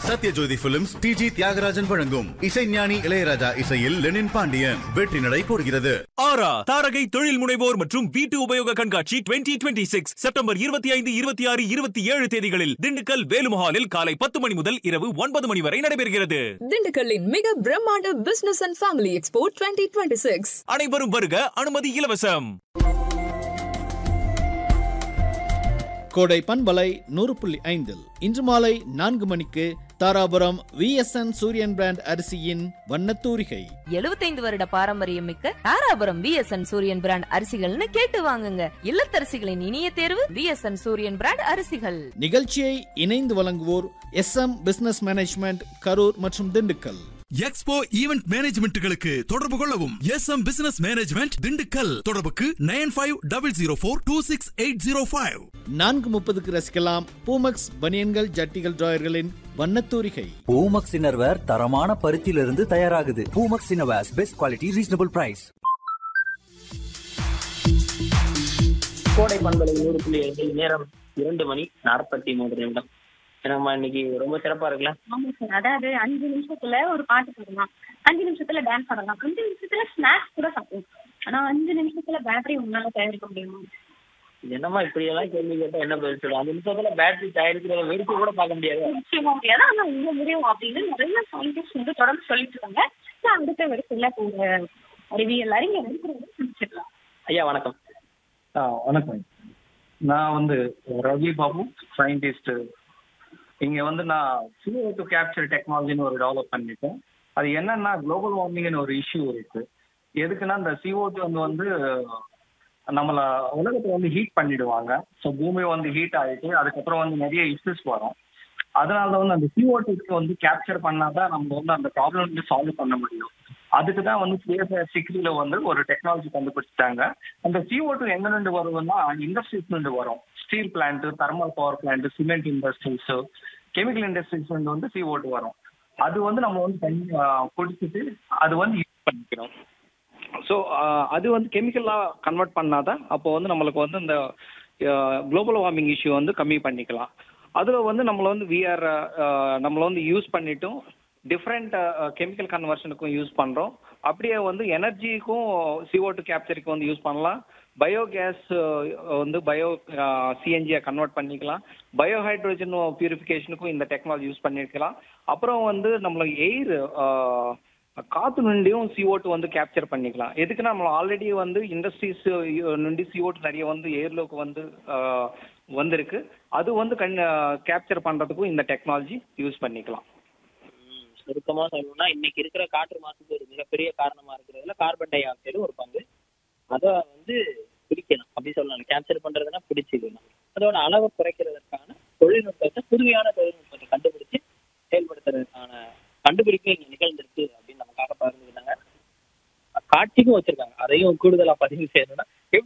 Sathyajothi films டிஜி தியாகராஜன் வழங்கும் இசைஞானி இளையராஜா இசையில் லெனின் பாண்டியன் வெற்றி நடை போடுகிறது ஆரா தாரகை தொழில் முனைவோர் மற்றும் வீட்டு உபயோக கண்காட்சி 2026 சிக்ஸ் செப்டம்பர் இருபத்தி ஐந்து இருபத்தி ஆறு இருபத்தி ஏழு தேதிகளில் திண்டுக்கல் வேலுமஹாலில் காலை பத்து மணி முதல் இரவு ஒன்பது மணி வரை நடைபெறுகிறது திண்டுக்கல்லின் மிக பிரம்மாண்ட business and family expo twenty twenty six அனைவரும் வருக அனுமதி இலவசம் கோடை பண்பலை நூறு புள்ளி ஐந்தில் இன்று மாலை நான்கு மணிக்கு தாராபுரம் விஎஸ்என் சூரியன் பிராண்ட் அரிசியின் வண்ணத்தூரிகை எழுபத்தைந்து வருட பாரம்பரியம் மிக்க தாராபுரம் விஎஸ்என் சூரியன் பிராண்ட் அரிசிகள்னு கேட்டு வாங்குங்க இல்லத்தரசிகளின் இனிய தேர்வு விஎஸ்என் சூரியன் பிராண்ட் அரிசிகள் நிகழ்ச்சியை இணைந்து வழங்குவோர் S M business management Karur மற்றும் திண்டுக்கல் எக்ஸ்போ ஈவென்ட் மேனேஜ்மெண்ட்டுகளுக்கு தொடர்பு கொள்ளவும் S M business management Dindigul தொடர்புக்கு nine five double zero four two six eight zero five நான்கு முப்பதுக்கு ரசிக்கலாம் பூமக்ஸ் பனியன்கள் ஜட்டிகள் டிராயர்களின் வண்ணத்தூரிகை பூமக்ஸ் இன்னர்வேர் தரமான பருத்தியிலிருந்து தயாராகுது Poomex innerwears best quality reasonable price கோடை பண்பலை நூறு புள்ளி ஐந்து நேரம் இரண்டு மணி நாற்பத்தி மூன்று நிமிடம் நம்ம இன்னைக்கு ரொம்ப சிறப்பா இருக்குல்ல ஆமா சார் அதாவது அஞ்சு நிமிஷத்துல ஒரு பாட்டு பாடலாம் அஞ்சு நிமிஷத்துல டான்ஸ் ஆடலாம் அஞ்சு நிமிஷத்துல ஸ்நாக்ஸ் கூட சாப்பிடலாம் ஆனா அஞ்சு நிமிஷத்துல பேட்டரி உங்களால தயாரிக்க முடியுமா இது என்னம்மா இப்படி எல்லாம் கேள்வி கேட்டா என்ன பதில் சொல்லுவோம் அந்த நிமிஷத்துல பேட்டரி தயாரிக்கிறத வெடிச்சு கூட பார்க்க முடியாது நிச்சயமா முடியாது ஆனா உங்க முடியும் அப்படின்னு நிறைய சயின்டிஸ்ட் வந்து தொடர்ந்து சொல்லிட்டு இருக்காங்க நான் அடுத்த வரிசையில உங்க அறிவியல் அறிஞர் இருக்கிறத சந்திச்சிடலாம் ஐயா வணக்கம் ஆ வணக்கம் நான் வந்து ரவி பாபு சயின்டிஸ்ட் இங்க வந்து நான் CO2 டு கேப்சர் டெக்னாலஜின்னு ஒரு டெவலப் பண்ணிட்டேன் அது என்னன்னா குளோபல் வார்மிங்னு ஒரு இஷ்யூ இருக்கு எதுக்குன்னா இந்த CO2 வந்து வந்து நம்மள உலகத்தை வந்து ஹீட் பண்ணிடுவாங்க ஸோ பூமி வந்து ஹீட் ஆகிட்டு அதுக்கப்புறம் வந்து நிறைய இஷ்யூஸ் வரும் அதனால வந்து அந்த CO2 வந்து கேப்சர் பண்ணாதான் நம்ம வந்து அந்த ப்ராப்ளம் வந்து சால்வ் பண்ண முடியும் அதுக்கு தான் வந்து சிஎஸ்ஆர் சிக்ரில வந்து ஒரு டெக்னாலஜி கண்டுபிடிச்சிட்டாங்க அந்த CO2 டூ எங்கிருந்து வருதுன்னா இண்டஸ்ட்ரீஸ்ல இருந்து வரும் steel plant thermal power plant cement industries chemical இண்டஸ்ட்ரீஸ்ல இருந்து வந்து CO2 டூ வரும் அது வந்து நம்ம வந்து தண்ணி குடிச்சிட்டு அது வந்து யூஸ் பண்ணிக்கிறோம் ஸோ அது வந்து கெமிக்கலாக கன்வெர்ட் பண்ணாதான் அப்போ வந்து நம்மளுக்கு வந்து இந்த குளோபல் வார்மிங் இஷ்யூ வந்து கம்மி பண்ணிக்கலாம் அதில் வந்து நம்மளை வந்து விஆர் நம்மளை வந்து யூஸ் பண்ணிட்டும் டிஃப்ரெண்ட் கெமிக்கல் கன்வர்ஷனுக்கும் யூஸ் பண்ணுறோம் அப்படியே வந்து எனர்ஜிக்கும் CO2 டூ கேப்சருக்கு வந்து யூஸ் பண்ணலாம் பயோகேஸ் வந்து பயோ சிஎன்ஜியை கன்வெர்ட் பண்ணிக்கலாம் பயோ ஹைட்ரோஜன் பியூரிஃபிகேஷனுக்கும் இந்த டெக்னாலஜி யூஸ் பண்ணிருக்கலாம் அப்புறம் வந்து நம்மளுக்கு எயிர் காத்து நுண்டியும் CO2 வந்து கேப்சர் பண்ணிக்கலாம் எதுக்குன்னா நம்ம ஆல்ரெடி வந்து இண்டஸ்ட்ரீஸ் நுண்டி CO2 நிறைய வந்து ஏர்லோக்கு வந்து ஆஹ், வந்திருக்கு அது வந்து கண் கேப்சர் பண்றதுக்கும் இந்த டெக்னாலஜி யூஸ் பண்ணிக்கலாம் ம், சுருக்கமா சொல்லணும்னா இன்னைக்கு இருக்கிற காற்று மாசுக்கு ஒரு மிகப்பெரிய காரணமா இருக்கிறதுல கார்பன் டை ஆக்சைடு ஒரு பங்கு அதை வந்து பிடிக்கணும் அப்படி சொல்லலாம் கேப்சர் பண்றதுன்னா பிடிச்சிக்கணும் அதோட அளவை குறைக்கிறதுக்கான தொழில்நுட்பத்தை புதுமையான தொழில்நுட்பத்தை கண்டுபிடிச்சு செயல்படுத்துறதுக்கான கண்டுபிடிப்பு இங்க நிகழ்ந்திருக்கு அப்படின்னு நமக்காக பகிர்ந்துக்கிட்டாங்க காட்சிக்கும் வச்சிருக்காங்க அதையும் கூடுதலா பதிவு செய்யணும்னா